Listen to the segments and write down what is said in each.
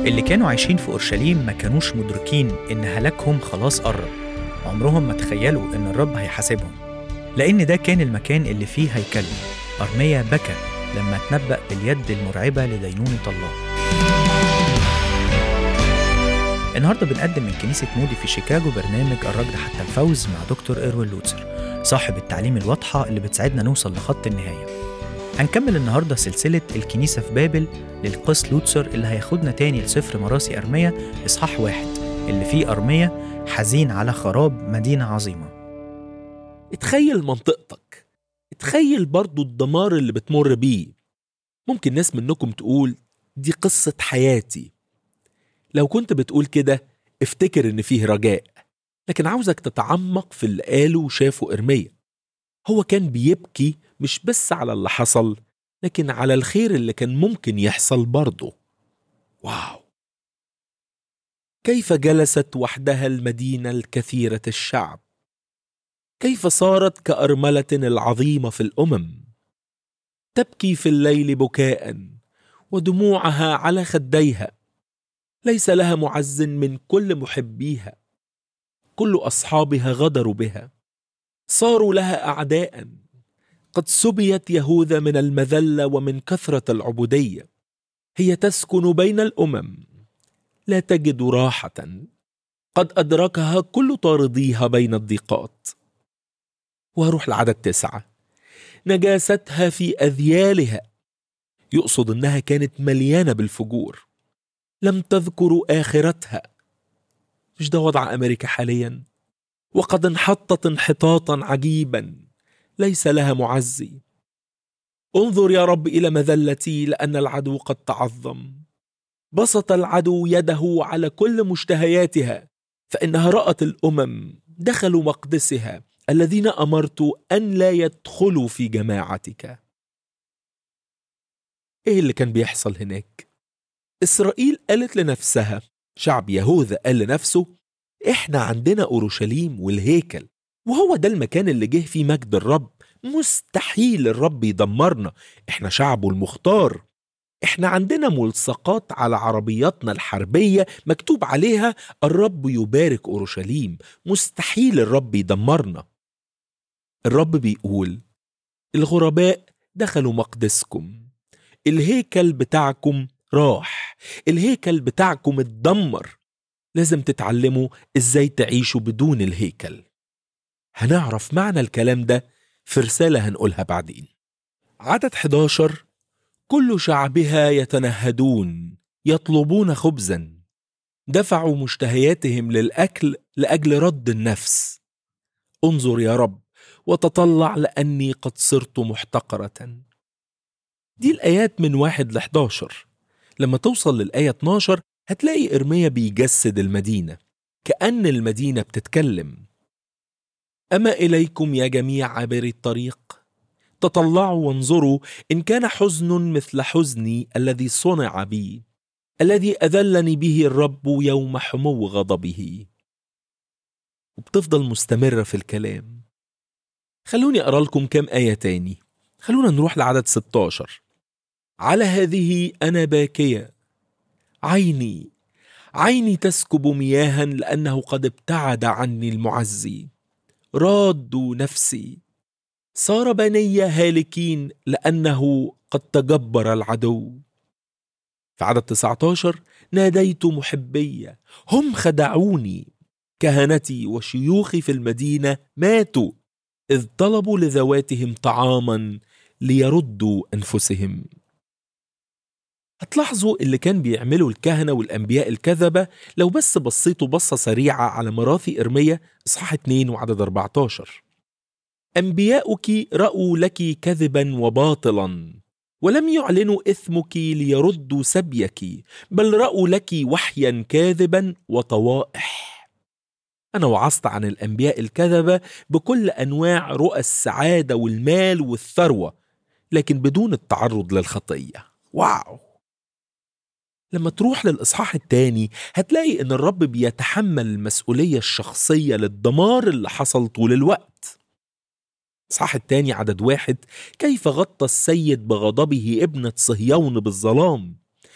اللي كانوا عايشين في أورشليم ما كانوش مدركين إن هلاكهم خلاص قرب عمرهم ما تخيلوا إن الرب هيحاسبهم لأن ده كان المكان اللي فيه هيكله أرميا بكى لما تنبأ باليد المرعبة لدينونة الله النهارده بنقدم من كنيسة مودي في شيكاغو برنامج الركض حتى الفوز مع دكتور إيروين لوتسر صاحب التعليم الواضحة اللي بتساعدنا نوصل لخط النهاية هنكمل النهاردة سلسلة الكنيسة في بابل للقس لوتسر اللي هياخدنا تاني لسفر مراسي أرمية إصحاح واحد اللي فيه أرمية حزين على خراب مدينة عظيمة اتخيل منطقتك اتخيل برضو الدمار اللي بتمر بيه ممكن ناس منكم تقول دي قصة حياتي لو كنت بتقول كده افتكر ان فيه رجاء لكن عاوزك تتعمق في اللي قاله وشافه إرميا هو كان بيبكي مش بس على اللي حصل لكن على الخير اللي كان ممكن يحصل برضه واو كيف جلست وحدها المدينة الكثيرة الشعب كيف صارت كأرملة العظيمة في الأمم تبكي في الليل بكاء ودموعها على خديها ليس لها معز من كل محبيها كل أصحابها غدروا بها صاروا لها أعداء قد سبيت يهوذا من المذلة ومن كثرة العبودية هي تسكن بين الأمم لا تجد راحة قد أدركها كل طارديها بين الضيقات وهروح لعدد تسعة نجاستها في أذيالها يقصد إنها كانت مليانة بالفجور لم تذكروا آخرتها مش ده وضع أمريكا حاليا وقد انحطت انحطاطا عجيبا ليس لها معزي انظر يا رب إلى مذلتي لأن العدو قد تعظم بسط العدو يده على كل مشتهياتها فإنها رأت الأمم دخلوا مقدسها الذين أمرت أن لا يدخلوا في جماعتك إيه اللي كان بيحصل هناك؟ إسرائيل قالت لنفسها شعب يهوذا قال لنفسه إحنا عندنا أورشليم والهيكل وهو ده المكان اللي جه فيه مجد الرب مستحيل الرب يدمرنا إحنا شعبه المختار إحنا عندنا ملصقات على عربياتنا الحربية مكتوب عليها الرب يبارك أورشليم مستحيل الرب يدمرنا الرب بيقول الغرباء دخلوا مقدسكم الهيكل بتاعكم راح الهيكل بتاعكم اتدمر لازم تتعلموا ازاي تعيشوا بدون الهيكل هنعرف معنى الكلام ده في رسالة هنقولها بعدين عدد 11 كل شعبها يتنهدون يطلبون خبزا دفعوا مشتهياتهم للأكل لأجل رد النفس انظر يا رب وتطلع لأني قد صرت محتقرة دي الآيات من واحد ل 11 لما توصل للآية 12 هتلاقي إرميا بيجسد المدينة كأن المدينة بتتكلم أما إليكم يا جميع عابري الطريق تطلعوا وانظروا إن كان حزن مثل حزني الذي صنع بي الذي أذلني به الرب يوم حمو غضبه وبتفضل مستمرة في الكلام خلوني أقرأ لكم كم آية تاني خلونا نروح لعدد 16 على هذه أنا باكية عيني عيني تسكب مياها لأنه قد ابتعد عني المعزي رادوا نفسي صار بني هالكين لأنه قد تجبر العدو في عدد 19 ناديت محبي هم خدعوني كهنتي وشيوخي في المدينة ماتوا إذ طلبوا لذواتهم طعاما ليردوا أنفسهم هتلاحظوا اللي كان بيعمله الكهنة والأنبياء الكذبة لو بس بصيتوا بصة سريعة على مراثي إرمية إصحاح 2 وعدد 14 أنبياؤك رأوا لك كذبا وباطلا ولم يعلنوا إثمك ليردوا سبيك بل رأوا لك وحيا كاذبا وطوائح أنا وعظت عن الأنبياء الكذبة بكل أنواع رؤى السعادة والمال والثروة لكن بدون التعرض للخطية واو لما تروح للإصحاح الثاني هتلاقي إن الرب بيتحمل المسؤولية الشخصية للدمار اللي حصل طول الوقت الإصحاح الثاني عدد واحد كيف غطى السيد بغضبه ابنة صهيون بالظلام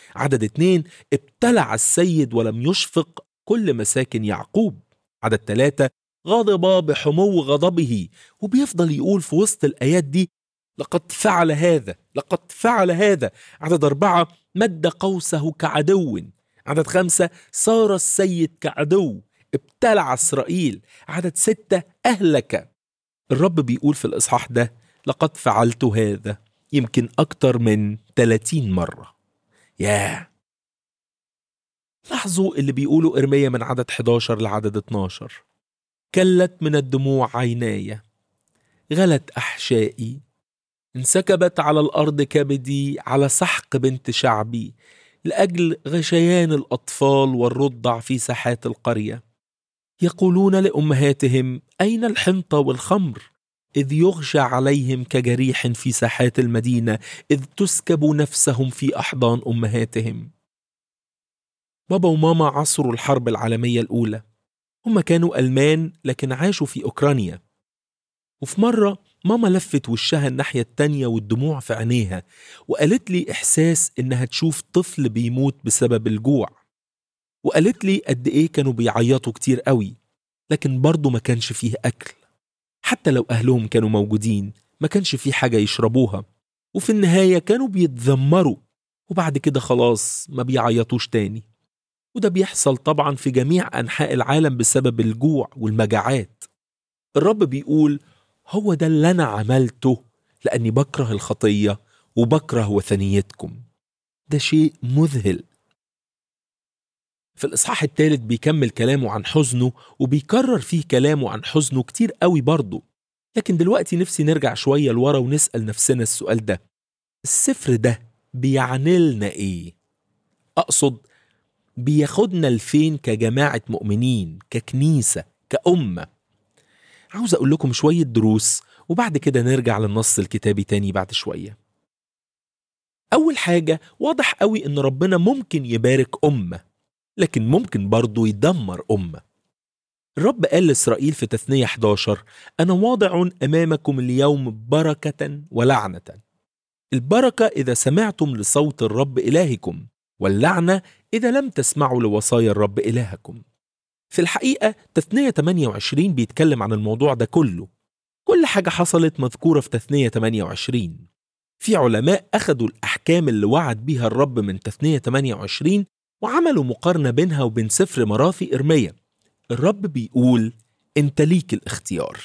عدد اتنين ابتلع السيد ولم يشفق كل مساكن يعقوب عدد ثلاثة غضب بحمو غضبه وبيفضل يقول في وسط الآيات دي لقد فعل هذا لقد فعل هذا عدد أربعة مد قوسه كعدو عدد خمسة صار السيد كعدو ابتلع إسرائيل عدد ستة أهلك الرب بيقول في الإصحاح ده لقد فعلت هذا يمكن أكتر من 30 مرة ياه لاحظوا اللي بيقولوا إرميا من عدد 11 لعدد 12 كلت من الدموع عيناي غلت أحشائي انسكبت على الأرض كبدي على سحق بنت شعبي لأجل غشيان الأطفال والرضع في ساحات القرية يقولون لأمهاتهم أين الحنطة والخمر إذ يغشى عليهم كجريح في ساحات المدينة إذ تسكب نفسهم في أحضان أمهاتهم بابا وماما عصروا الحرب العالمية الأولى هم كانوا ألمان لكن عاشوا في أوكرانيا وفي مرة ماما لفت وشها الناحية التانية والدموع في عينيها وقالت لي إحساس إنها تشوف طفل بيموت بسبب الجوع وقالت لي قد إيه كانوا بيعيطوا كتير قوي لكن برضه ما كانش فيه أكل حتى لو أهلهم كانوا موجودين ما كانش فيه حاجة يشربوها وفي النهاية كانوا بيتذمروا وبعد كده خلاص ما بيعيطوش تاني وده بيحصل طبعا في جميع أنحاء العالم بسبب الجوع والمجاعات الرب بيقول هو ده اللي أنا عملته لأني بكره الخطية وبكره وثنيتكم ده شيء مذهل في الإصحاح الثالث بيكمل كلامه عن حزنه وبيكرر فيه كلامه عن حزنه كتير قوي برضه لكن دلوقتي نفسي نرجع شوية لورا ونسأل نفسنا السؤال ده السفر ده بيعني لنا إيه؟ أقصد بياخدنا لفين كجماعة مؤمنين ككنيسة كأمة عاوز أقول لكم شوية دروس وبعد كده نرجع للنص الكتابي تاني بعد شوية أول حاجة واضح قوي إن ربنا ممكن يبارك أمة لكن ممكن برضه يدمر أمة الرب قال لإسرائيل في تثنية 11 أنا واضع أمامكم اليوم بركة ولعنة البركة إذا سمعتم لصوت الرب إلهكم واللعنة إذا لم تسمعوا لوصايا الرب إلهكم في الحقيقة تثنية 28 بيتكلم عن الموضوع ده كله كل حاجة حصلت مذكورة في تثنية 28 في علماء أخدوا الأحكام اللي وعد بيها الرب من تثنية 28 وعملوا مقارنة بينها وبين سفر مراثي إرميا الرب بيقول أنت ليك الاختيار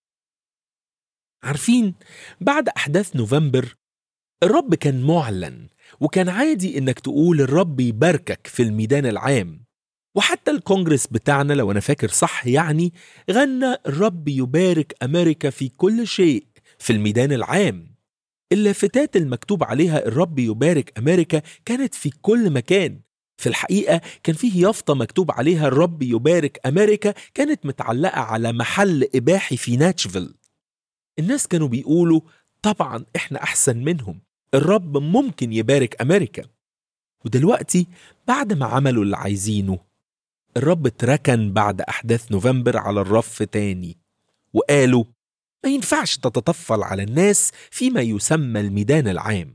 عارفين بعد أحداث نوفمبر الرب كان معلن وكان عادي إنك تقول الرب يباركك في الميدان العام وحتى الكونجرس بتاعنا لو أنا فاكر صح يعني غنى الرب يبارك أمريكا في كل شيء في الميدان العام اللافتات المكتوب عليها الرب يبارك أمريكا كانت في كل مكان في الحقيقة كان فيه يافطة مكتوب عليها الرب يبارك أمريكا كانت متعلقة على محل إباحي في ناتشفيل الناس كانوا بيقولوا طبعا إحنا أحسن منهم الرب ممكن يبارك أمريكا ودلوقتي بعد ما عملوا اللي عايزينه الرب اتركن بعد أحداث نوفمبر على الرف تاني وقالوا ما ينفعش تتطفل على الناس فيما يسمى الميدان العام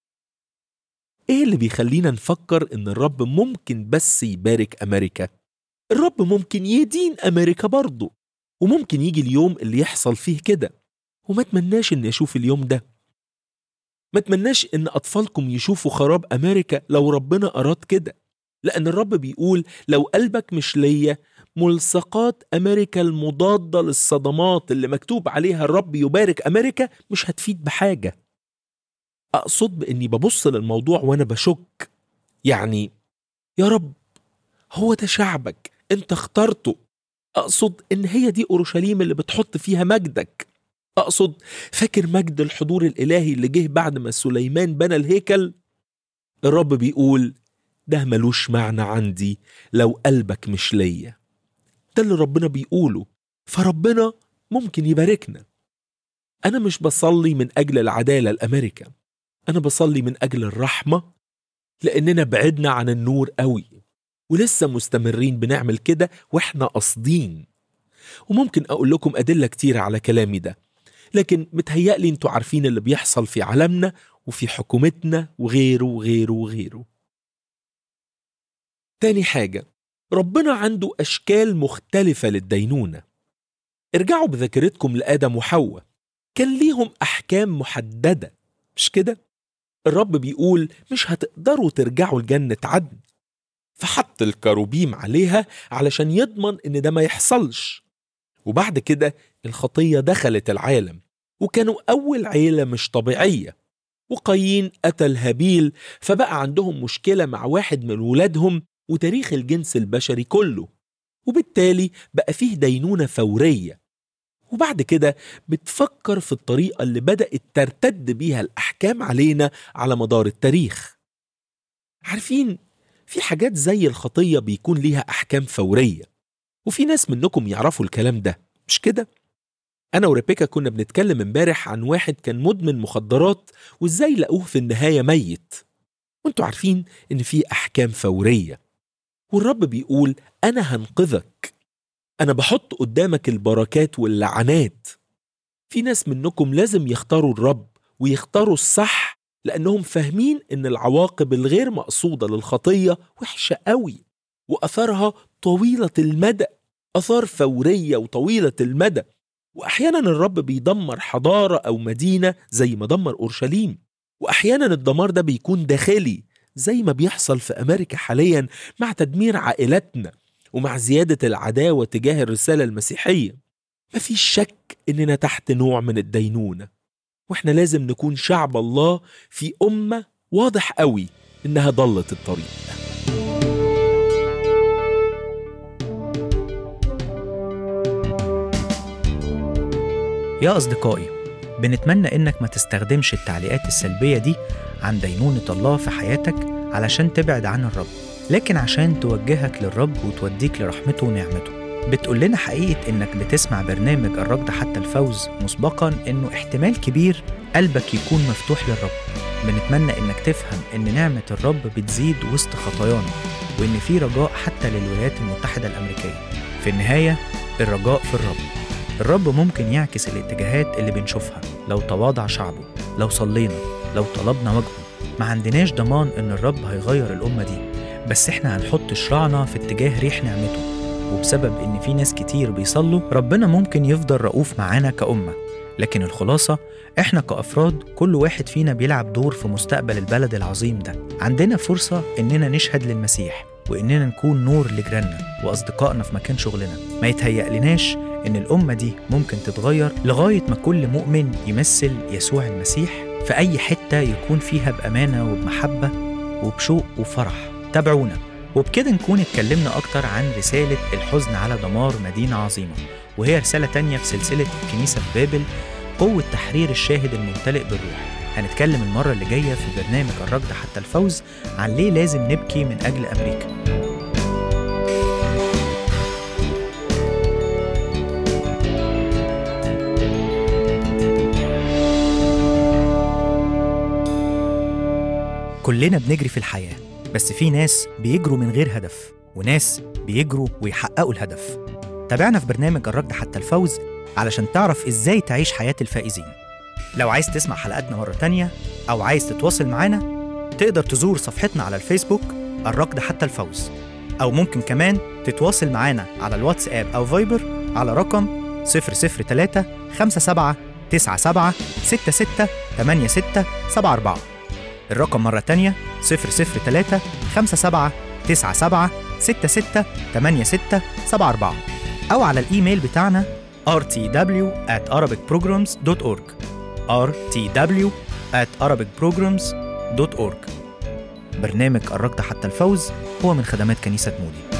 ايه اللي بيخلينا نفكر ان الرب ممكن بس يبارك امريكا الرب ممكن يدين امريكا برضه وممكن يجي اليوم اللي يحصل فيه كده وما اتمناش اني اشوف اليوم ده ما اتمناش ان اطفالكم يشوفوا خراب امريكا لو ربنا اراد كده لان الرب بيقول لو قلبك مش ليا ملصقات امريكا المضاده للصدمات اللي مكتوب عليها الرب يبارك امريكا مش هتفيد بحاجه اقصد باني ببص للموضوع وانا بشك يعني يا رب هو ده شعبك انت اخترته اقصد ان هي دي اورشليم اللي بتحط فيها مجدك اقصد فاكر مجد الحضور الالهي اللي جه بعد ما سليمان بنى الهيكل الرب بيقول ده ملوش معنى عندي لو قلبك مش ليا ده اللي ربنا بيقوله فربنا ممكن يباركنا انا مش بصلي من اجل العداله لامريكا أنا بصلي من أجل الرحمة لأننا بعدنا عن النور قوي ولسه مستمرين بنعمل كده وإحنا قاصدين وممكن أقول لكم أدلة كتيرة على كلامي ده لكن متهيألي انتوا عارفين اللي بيحصل في عالمنا وفي حكومتنا وغيره وغيره وغيره تاني حاجة ربنا عنده أشكال مختلفة للدينونة ارجعوا بذاكرتكم لآدم وحواء كان ليهم أحكام محددة مش كده؟ الرب بيقول مش هتقدروا ترجعوا لجنة عدن فحط الكروبيم عليها علشان يضمن إن ده ما يحصلش وبعد كده الخطية دخلت العالم وكانوا أول عيلة مش طبيعية وقايين قتل هابيل فبقى عندهم مشكلة مع واحد من ولادهم وتاريخ الجنس البشري كله وبالتالي بقى فيه دينونة فورية وبعد كده بتفكر في الطريقة اللي بدأت ترتد بيها الأحكام علينا على مدار التاريخ عارفين في حاجات زي الخطية بيكون ليها أحكام فورية وفي ناس منكم يعرفوا الكلام ده مش كده؟ أنا وريبيكا كنا بنتكلم امبارح عن واحد كان مدمن مخدرات وإزاي لقوه في النهاية ميت وانتوا عارفين إن في أحكام فورية والرب بيقول أنا هنقذك أنا بحط قدامك البركات واللعنات في ناس منكم لازم يختاروا الرب ويختاروا الصح لأنهم فاهمين إن العواقب الغير مقصودة للخطية وحشة قوي وأثارها طويلة المدى أثار فورية وطويلة المدى وأحيانا الرب بيدمر حضارة أو مدينة زي ما دمر أورشليم وأحيانا الدمار ده بيكون داخلي زي ما بيحصل في أمريكا حاليا مع تدمير عائلاتنا ومع زيادة العداوة تجاه الرسالة المسيحية مفيش شك إننا تحت نوع من الدينونة وإحنا لازم نكون شعب الله في أمة واضح قوي إنها ضلت الطريق يا أصدقائي بنتمنى إنك ما تستخدمش التعليقات السلبية دي عن دينونة الله في حياتك علشان تبعد عن الرب لكن عشان توجهك للرب وتوديك لرحمته ونعمته بتقول لنا حقيقة إنك بتسمع برنامج الركض حتى الفوز مسبقا إنه احتمال كبير قلبك يكون مفتوح للرب بنتمنى إنك تفهم إن نعمة الرب بتزيد وسط خطايانا وإن في رجاء حتى للولايات المتحدة الأمريكية في النهاية الرجاء في الرب الرب ممكن يعكس الاتجاهات اللي بنشوفها لو تواضع شعبه لو صلينا لو طلبنا وجهه ما عندناش ضمان ان الرب هيغير الأمة دي بس احنا هنحط شراعنا في اتجاه ريح نعمته وبسبب ان في ناس كتير بيصلوا ربنا ممكن يفضل رؤوف معانا كأمة لكن الخلاصة احنا كأفراد كل واحد فينا بيلعب دور في مستقبل البلد العظيم ده عندنا فرصة اننا نشهد للمسيح واننا نكون نور لجيراننا واصدقائنا في مكان شغلنا ما يتهيألناش ان الأمة دي ممكن تتغير لغاية ما كل مؤمن يمثل يسوع المسيح في أي حتة يكون فيها بأمانة وبمحبة وبشوق وفرح تابعونا وبكده نكون اتكلمنا أكتر عن رسالة الحزن على دمار مدينة عظيمة وهي رسالة تانية في سلسلة الكنيسة في بابل قوة تحرير الشاهد الممتلئ بالروح هنتكلم المرة اللي جاية في برنامج الركض حتى الفوز عن ليه لازم نبكي من أجل أمريكا كلنا بنجري في الحياة بس في ناس بيجروا من غير هدف وناس بيجروا ويحققوا الهدف تابعنا في برنامج الركض حتى الفوز علشان تعرف ازاي تعيش حياة الفائزين لو عايز تسمع حلقاتنا مرة تانية أو عايز تتواصل معانا تقدر تزور صفحتنا على الفيسبوك الركض حتى الفوز أو ممكن كمان تتواصل معانا على الواتساب أو فايبر على رقم 003 57 97 66 86 74 الرقم مرة تانية 003 57 97 66 86 74 أو على الإيميل بتاعنا rtw at arabicprograms.org rtw at arabicprograms.org برنامج الركض حتى الفوز هو من خدمات كنيسة مودي